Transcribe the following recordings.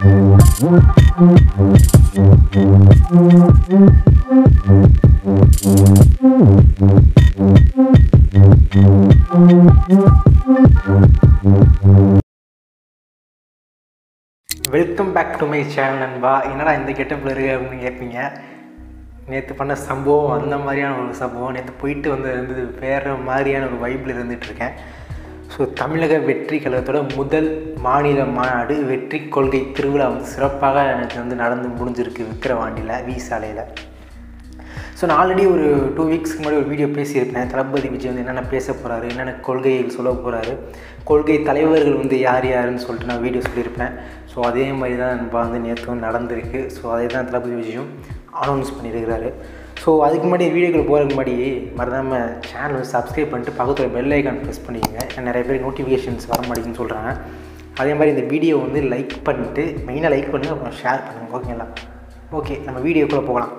welcome back to my channel நண்பா என்னடா இந்த கெட்டப்பில் இருக்கு அப்படின்னு கேட்பீங்க நேற்று பண்ண சம்பவம் அந்த மாதிரியான ஒரு சம்பவம் நேற்று போயிட்டு வந்து இருந்தது வேறு மாதிரியான ஒரு வைப்பில் இருந்துகிட்ருக்கேன் ஸோ தமிழக வெற்றி கழகத்தோட முதல் மாநில மாநாடு வெற்றி கொள்கை திருவிழா வந்து சிறப்பாக எனக்கு வந்து நடந்து முடிஞ்சிருக்கு விக்கிரவாண்டியில் வி சாலையில் ஸோ நான் ஆல்ரெடி ஒரு டூ வீக்ஸ்க்கு முன்னாடி ஒரு வீடியோ பேசியிருப்பேன் தளபதி விஜய் வந்து என்னென்ன பேச போகிறாரு என்னென்ன கொள்கைகள் சொல்ல போகிறாரு கொள்கை தலைவர்கள் வந்து யார் யாருன்னு சொல்லிட்டு நான் வீடியோ சொல்லியிருப்பேன் ஸோ அதே மாதிரி தான் நம்ம வந்து நேற்று வந்து நடந்திருக்கு ஸோ அதே தான் தளபதி விஜயும் அனௌன்ஸ் பண்ணியிருக்கிறாரு ஸோ அதுக்கு முன்னாடி வீடியோக்குள்ள போகிறதுக்கு முன்னாடி மறந்தாமல் சேனல் சப்ஸ்கிரைப் பண்ணிட்டு பக்கத்தில் பெல் ஐக்கான் ப்ரெஸ் பண்ணிக்கங்க ஏன்னா நிறைய பேர் நோட்டிஃபிகேஷன்ஸ் வர மாட்டேங்குன்னு சொல்கிறாங்க அதே மாதிரி இந்த வீடியோ வந்து லைக் பண்ணிட்டு மெயினாக லைக் பண்ணுங்கள் அப்புறம் ஷேர் பண்ணுங்கள் ஓகேங்களா ஓகே நம்ம வீடியோக்குள்ளே போகலாம்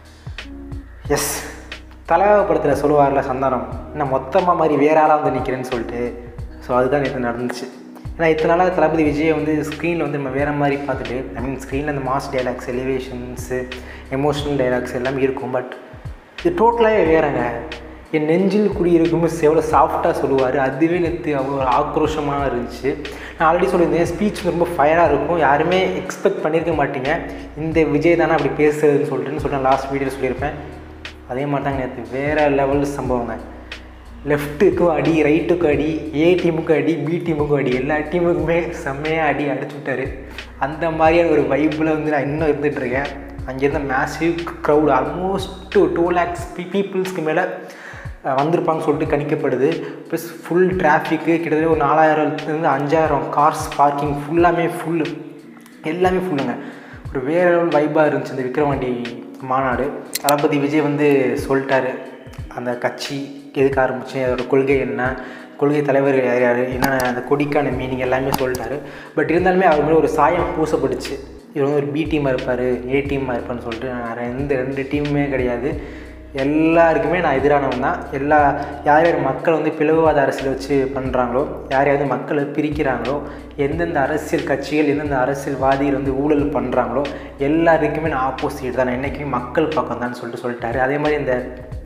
எஸ் தலைவா படத்தில் சொல்லுவார்ல சந்தானம் நான் மொத்தமாக மாதிரி வேற ஆளாக வந்து நிற்கிறேன்னு சொல்லிட்டு ஸோ அதுதான் நேற்று நடந்துச்சு ஏன்னா இத்தனை நாளாக தளபதி விஜயை வந்து ஸ்க்ரீனில் வந்து நம்ம வேறு மாதிரி பார்த்துட்டு ஐ மீன் ஸ்க்ரீனில் அந்த mass dialogues elevations emotional dialogues எல்லாமே இருக்கும் பட் இது டோட்டலாகவே வேறங்க என் நெஞ்சில் குடியிருக்கும் எவ்வளோ சாஃப்டாக சொல்லுவார் அதுவே நேற்று அவ்வளோ ஆக்ரோஷமாக இருந்துச்சு நான் ஆல்ரெடி சொல்லியிருந்தேன் ஸ்பீச் ரொம்ப ஃபயராக இருக்கும் யாருமே எக்ஸ்பெக்ட் பண்ணியிருக்க மாட்டீங்க இந்த விஜய் தானே அப்படி பேசுறதுன்னு சொல்லிட்டுன்னு சொல்லிட்டு லாஸ்ட் வீடியோ சொல்லியிருப்பேன் அதே மாதிரி தாங்க நேற்று வேறு லெவல் சம்பவங்க லெஃப்ட்டுக்கும் அடி ரைட்டுக்கும் அடி ஏ டீமுக்கும் அடி பி டீமுக்கும் அடி எல்லா டீமுக்குமே செம்மையாக அடி அடிச்சு விட்டாரு அந்த மாதிரியான ஒரு வைப்பில் வந்து நான் இன்னும் இருந்துகிட்ருக்கேன் அங்கேருந்து massive crowd almost two lakhs பீ பீப்புள்ஸ்க்கு மேலே வந்திருப்பாங்கன்னு சொல்லிட்டு கணிக்கப்படுது ப்ளஸ் ஃபுல் டிராஃபிக்கு கிட்டத்தட்ட ஒரு நாலாயிரத்துலேருந்து அஞ்சாயிரம் கார்ஸ் பார்க்கிங் ஃபுல்லாமே ஃபுல்லு எல்லாமே ஃபுல்லுங்க ஒரு வேறு லெவல் வைப்பாக இருந்துச்சு இந்த விக்ரவாண்டி மாநாடு தளபதி விஜய் வந்து சொல்லிட்டாரு அந்த கட்சி எதுக்கு ஆரம்பிச்சு அதோட கொள்கை என்ன கொள்கை தலைவர்கள் யார் யார் என்னென்ன அந்த கொடிக்கான மீனிங் எல்லாமே சொல்லிட்டாரு பட் இருந்தாலுமே அவர் மேலே ஒரு சாயம் பூசப்பட்டுச்சு இவர் வந்து ஒரு பி டீமாக இருப்பார் ஏ டீமாக இருப்பார்னு சொல்லிட்டு நான் எந்த ரெண்டு டீமுமே கிடையாது எல்லாருக்குமே நான் எதிரானவன் தான் எல்லா யார் யார் மக்கள் வந்து பிளவுவாத அரசியல் வச்சு பண்ணுறாங்களோ யார் யார் வந்து மக்களை பிரிக்கிறாங்களோ எந்தெந்த அரசியல் கட்சிகள் எந்தெந்த அரசியல்வாதிகள் வந்து ஊழல் பண்ணுறாங்களோ எல்லாருக்குமே நான் ஆப்போசிட் தான் நான் என்றைக்குமே மக்கள் பக்கம் தான் சொல்லிட்டு சொல்லிட்டாரு அதே மாதிரி இந்த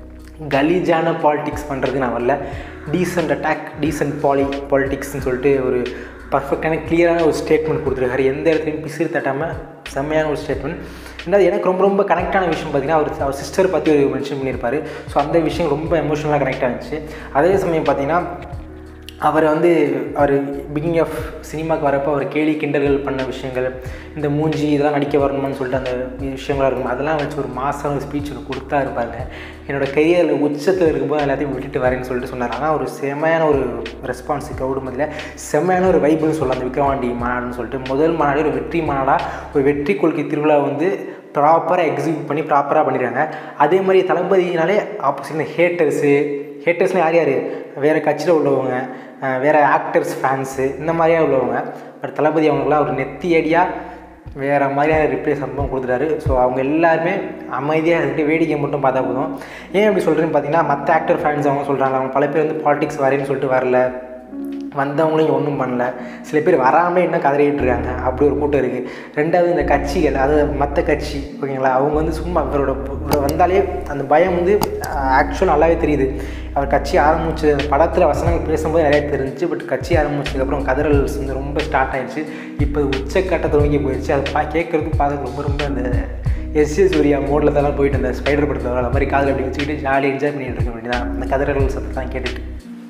கலீஜான பாலிடிக்ஸ் பண்ணுறதுக்கு நான் வரல டீசென்ட் அட்டாக் டீசென்ட் பாலி பாலிடிக்ஸ்னு சொல்லிட்டு ஒரு பர்ஃபெக்டான கிளியரான ஒரு ஸ்டேட்மெண்ட் கொடுத்துருக்காரு எந்த இடத்துலையும் பிசிறு தட்டாமல் செம்மையான ஒரு ஸ்டேட்மெண்ட் ரெண்டாவது எனக்கு ரொம்ப ரொம்ப கனெக்டான விஷயம் பார்த்தீங்கன்னா அவர் அவர் சிஸ்டர் பற்றி ஒரு மென்ஷன் பண்ணியிருப்பார் ஸோ அந்த விஷயம் ரொம்ப எமோஷனலாக கனெக்ட் ஆகிடுச்சு அதே சமயம் பார்த்தீங்கன்னா அவர் வந்து அவர் பிகினிங் ஆஃப் சினிமாவுக்கு வரப்போ அவர் கேலி கிண்டல்கள் பண்ண விஷயங்கள் இந்த மூஞ்சி இதெல்லாம் நடிக்க வரணுமான்னு சொல்லிட்டு அந்த விஷயங்களாக இருக்கும் அதெல்லாம் வச்சு ஒரு மாதம் ஒரு ஸ்பீச் ஒன்று கொடுத்தா இருப்பாங்க என்னோட கரியரில் உச்சத்தில் இருக்கும்போது எல்லாத்தையும் விட்டுட்டு வரேன்னு சொல்லிட்டு சொன்னார் ஆனால் ஒரு செம்மையான ஒரு ரெஸ்பான்ஸ் க்ரௌடு மதியில் செம்மையான ஒரு வைப்புன்னு சொல்லலாம் அந்த விக்ரவாண்டி மாநாடுன்னு சொல்லிட்டு முதல் மாநாடு ஒரு வெற்றி மாநாடாக ஒரு வெற்றி கொள்கை திருவிழா வந்து ப்ராப்பராக எக்ஸிக்யூட் பண்ணி ப்ராப்பராக பண்ணிடுறாங்க அதே மாதிரி தளபதினாலே ஆப்போசிட் ஹேட்டர்ஸு ஹேட்டர்ஸ்னால் யார் யார் வேறு கட்சியில் உள்ளவங்க வேறு ஆக்டர்ஸ் ஃபேன்ஸு இந்த மாதிரியாக உள்ளவங்க பட் தளபதி அவங்களுக்குலாம் ஒரு நெத்தி அடியாக வேறு மாதிரியான ரிப்ளை சம்பவம் கொடுத்துட்டாரு ஸோ அவங்க எல்லாருமே அமைதியாக இருந்துட்டு வேடிக்கை மட்டும் பார்த்தா போதும் ஏன் அப்படி சொல்கிறேன்னு பார்த்தீங்கன்னா மற்ற ஆக்டர் ஃபேன்ஸ் அவங்க சொல்கிறாங்க அவங்க பல பேர் வந்து பாலிடிக்ஸ் வரேன்னு சொல்லிட்டு வரல வந்தவங்களையும் ஒன்றும் பண்ணல சில பேர் வராமல் இன்னும் கதறிட்டு இருக்காங்க அப்படி ஒரு கூட்டம் இருக்குது ரெண்டாவது இந்த கட்சிகள் அதாவது மற்ற கட்சி ஓகேங்களா அவங்க வந்து சும்மா இவரோட இவர் வந்தாலே அந்த பயம் வந்து ஆக்சுவல் நல்லாவே தெரியுது அவர் கட்சி ஆரம்பிச்சு படத்தில் வசனங்கள் பேசும்போது நிறைய தெரிஞ்சு பட் கட்சி ஆரம்பிச்சதுக்கப்புறம் கதறல்ஸ் வந்து ரொம்ப ஸ்டார்ட் ஆயிடுச்சு இப்போ உச்சக்கட்டத்தை நோக்கி போயிடுச்சு அது பா கேட்குறதுக்கு பார்க்க ரொம்ப ரொம்ப அந்த எஸ் ஏ சூர்யா மோடில் தான் போயிட்டு அந்த ஸ்பைடர் படத்தில் வர மாதிரி காதில் அப்படி வச்சுக்கிட்டு ஜாலியாக என்ஜாய் பண்ணிட்டு இருக்க வேண்டியதான் அந்த கதறல் சத்தம் தான் கேட்டுட்டு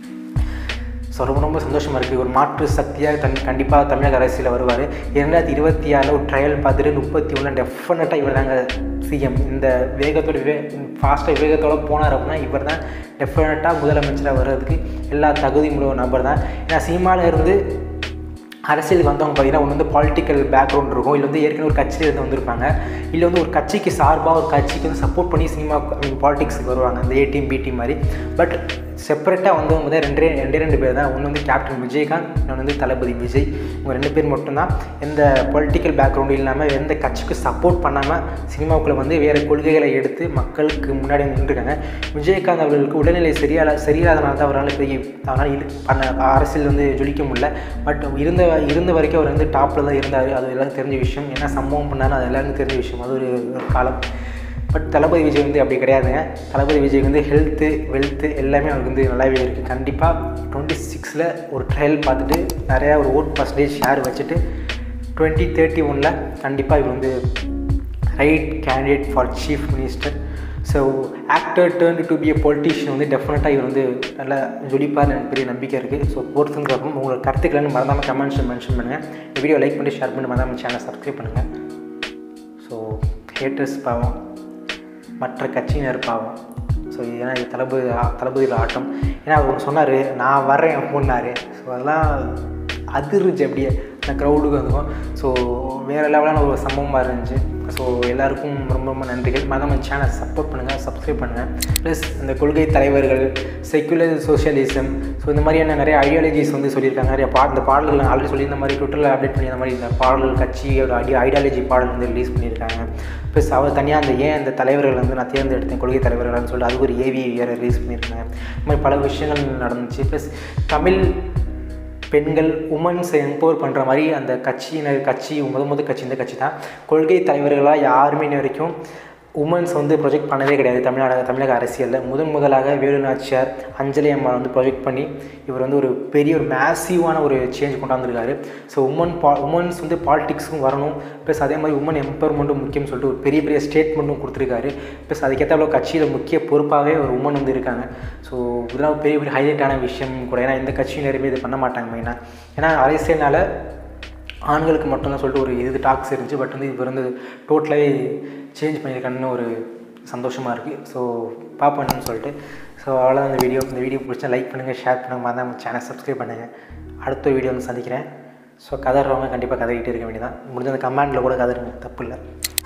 ஸோ ரொம்ப ரொம்ப சந்தோஷமாக இருக்குது ஒரு மாற்று சக்தியாக தன் கண்டிப்பாக தமிழக அரசியலில் வருவார் இரண்டாயிரத்தி இருபத்தி ஆறில் ஒரு ட்ரையல் பார்த்துட்டு முப்பத்தி ஒன்று டெஃபினட்டாக இவர் தாங்க சிஎம் இந்த வேகத்தோட வே ஃபாஸ்ட்டாக வேகத்தோடு போனார் அப்படின்னா இவர் தான் டெஃபினட்டாக முதலமைச்சராக வர்றதுக்கு எல்லா தகுதியும் உள்ள ஒரு நபர் தான் ஏன்னா சினிமாவில் இருந்து அரசியல் வந்தவங்க பார்த்தீங்கன்னா ஒன்று வந்து பாலிட்டிக்கல் பேக்ரவுண்ட் இருக்கும் இல்லை வந்து ஏற்கனவே ஒரு கட்சியில் இருந்து வந்திருப்பாங்க இல்லை வந்து ஒரு கட்சிக்கு சார்பாக ஒரு கட்சிக்கு வந்து சப்போர்ட் பண்ணி சினிமா ஐ மீன் பாலிடிக்ஸுக்கு வருவாங்க அந்த ஏ டீம் பி டீம் மாதிரி பட் செப்பரேட்டாக வந்தவங்க தான் ரெண்டே ரெண்டே ரெண்டு பேர் தான் ஒன்று வந்து கேப்டன் விஜயகாந்த் இன்னொன்று வந்து தளபதி விஜய் இவங்க ரெண்டு பேர் மட்டும்தான் எந்த பொலிட்டிக்கல் பேக்ரவுண்டு இல்லாமல் எந்த கட்சிக்கு சப்போர்ட் பண்ணாமல் சினிமாவுக்குள்ளே வந்து வேறு கொள்கைகளை எடுத்து மக்களுக்கு முன்னாடி வந்து நின்றுருக்காங்க விஜயகாந்த் அவர்களுக்கு உடல்நிலை சரியால சரியில்லாதனால தான் அவரால் பெரிய அவரால் இரு பண்ண அரசியல் வந்து ஜொலிக்க முடியல பட் இருந்த இருந்த வரைக்கும் அவர் வந்து டாப்பில் தான் இருந்தார் அது எல்லாருக்கும் தெரிஞ்ச விஷயம் என்ன சம்பவம் பண்ணாலும் அது எல்லாருக்கும் தெரிஞ்ச விஷயம் அது ஒரு ஒரு காலம் பட் தளபதி விஜய் வந்து அப்படி கிடையாதுங்க தளபதி விஜய்க்கு வந்து ஹெல்த்து வெல்த்து எல்லாமே அவருக்கு வந்து நல்லாவே இருக்குது கண்டிப்பாக டுவெண்ட்டி சிக்ஸில் ஒரு ட்ரையல் பார்த்துட்டு நிறையா ஒரு ஓட் பர்சன்டேஜ் ஷேர் வச்சுட்டு டுவெண்ட்டி தேர்ட்டி ஒனில் கண்டிப்பாக இவர் வந்து right candidate for chief minister so actor turn to be a politician வந்து டெஃபினட்டாக இவர் வந்து நல்லா ஜொலிப்பார்னு எனக்கு பெரிய நம்பிக்கை இருக்குது ஸோ பொறுத்துன்னு பார்ப்போம் உங்களோட கருத்துக்களை மறந்தாமல் கமெண்ட்ஸில் மென்ஷன் பண்ணுங்கள் இந்த வீடியோ லைக் பண்ணி ஷேர் பண்ணி மறந்தாமல் சேனலை சப்ஸ்கிரைப் பண்ணுங்கள் ஸோ ஹேட்டர்ஸ் பாவம் மற்ற கட்சியினர் பாவம் ஸோ ஏன்னா இது தளபதி தளபதியில் ஆட்டம் ஏன்னா அவர் ஒன்று சொன்னார் நான் வரேன் அப்படின்னாரு ஸோ அதெல்லாம் அதிர்ச்சி அப்படியே அந்த க்ரௌடுக்கு வந்துக்கும் ஸோ வேறு லெவலான ஒரு சம்பவமாக இருந்துச்சு ஸோ எல்லாருக்கும் ரொம்ப ரொம்ப நன்றிகள் மதம் சேனல் சப்போர்ட் பண்ணுங்கள் சப்ஸ்கிரைப் பண்ணுங்கள் ப்ளஸ் இந்த கொள்கை தலைவர்கள் செக்குலர் சோஷியலிசம் ஸோ இந்த மாதிரியான நிறைய ஐடியாலஜிஸ் வந்து சொல்லியிருக்காங்க நிறைய பா இந்த பாடல்கள் நான் ஆல்ரெடி சொல்லி இந்த மாதிரி ட்விட்டரில் அப்டேட் பண்ணி இந்த மாதிரி இந்த பாடல் கட்சியோட ஐடி ஐடியாலஜி பாடல் வந்து ரிலீஸ் பண்ணியிருக்காங்க ப்ளஸ் அவர் தனியாக அந்த ஏன் இந்த தலைவர்கள் வந்து நான் தேர்ந்தெடுத்தேன் கொள்கை தலைவர்கள்னு சொல்லிட்டு அது ஒரு ஏவி வேறு ரிலீஸ் பண்ணியிருக்காங்க இந்த மாதிரி பல விஷயங்கள் நடந்துச்சு ப்ளஸ் தமிழ் பெண்கள் உமன்ஸை எம்பவர் பண்ணுற மாதிரி அந்த கட்சியினர் கட்சி முத முத கட்சி இந்த கட்சி தான் கொள்கை தலைவர்களாக யாருமே இன்ன வரைக்கும் உமன்ஸ் வந்து ப்ரொஜெக்ட் பண்ணதே கிடையாது தமிழ்நாடு தமிழக அரசியலில் முதன் முதலாக வேலு நாச்சியார் அஞ்சலி அம்மா வந்து ப்ரொஜெக்ட் பண்ணி இவர் வந்து ஒரு பெரிய ஒரு மேசிவான ஒரு சேஞ்ச் கொண்டாந்துருக்காரு ஸோ உமன் பா உமன்ஸ் வந்து பாலிடிக்ஸும் வரணும் ப்ளஸ் அதே மாதிரி உமன் எம்பவர்மெண்ட்டும் முக்கியம்னு சொல்லிட்டு ஒரு பெரிய பெரிய ஸ்டேட்மெண்ட்டும் கொடுத்துருக்காரு ப்ளஸ் அதுக்கேற்ற கட்சியில் முக்கிய பொறுப்பாகவே ஒரு உமன் வந்து இருக்காங்க ஸோ இதெல்லாம் பெரிய பெரிய ஹைலைட்டான விஷயம் கூட ஏன்னா எந்த கட்சியினருமே இது பண்ண மாட்டாங்க மெயினாக ஏன்னா அரசியல்னால ஆண்களுக்கு மட்டும்தான் சொல்லிட்டு ஒரு இது டாக்ஸ் இருந்துச்சு பட் வந்து இவர் வந்து டோட்டலாகவே சேஞ்ச் பண்ணியிருக்கான்னு ஒரு சந்தோஷமாக இருக்குது ஸோ பார்ப்பேன்னு சொல்லிட்டு ஸோ அவ்வளோதான் இந்த வீடியோ இந்த வீடியோ பிடிச்சா லைக் பண்ணுங்கள் ஷேர் பண்ணுங்கள் மாதிரி நம்ம சேனல் சப்ஸ்கிரைப் பண்ணுங்கள் அடுத்த ஒரு வீடியோ வந்து சந்திக்கிறேன் ஸோ கதறவங்க கண்டிப்பாக கதறிக்கிட்டே இருக்க வேண்டியதான் முடிஞ்ச அந்த கமெண்டில் கூட கதறுங்க தப்பு இல்லை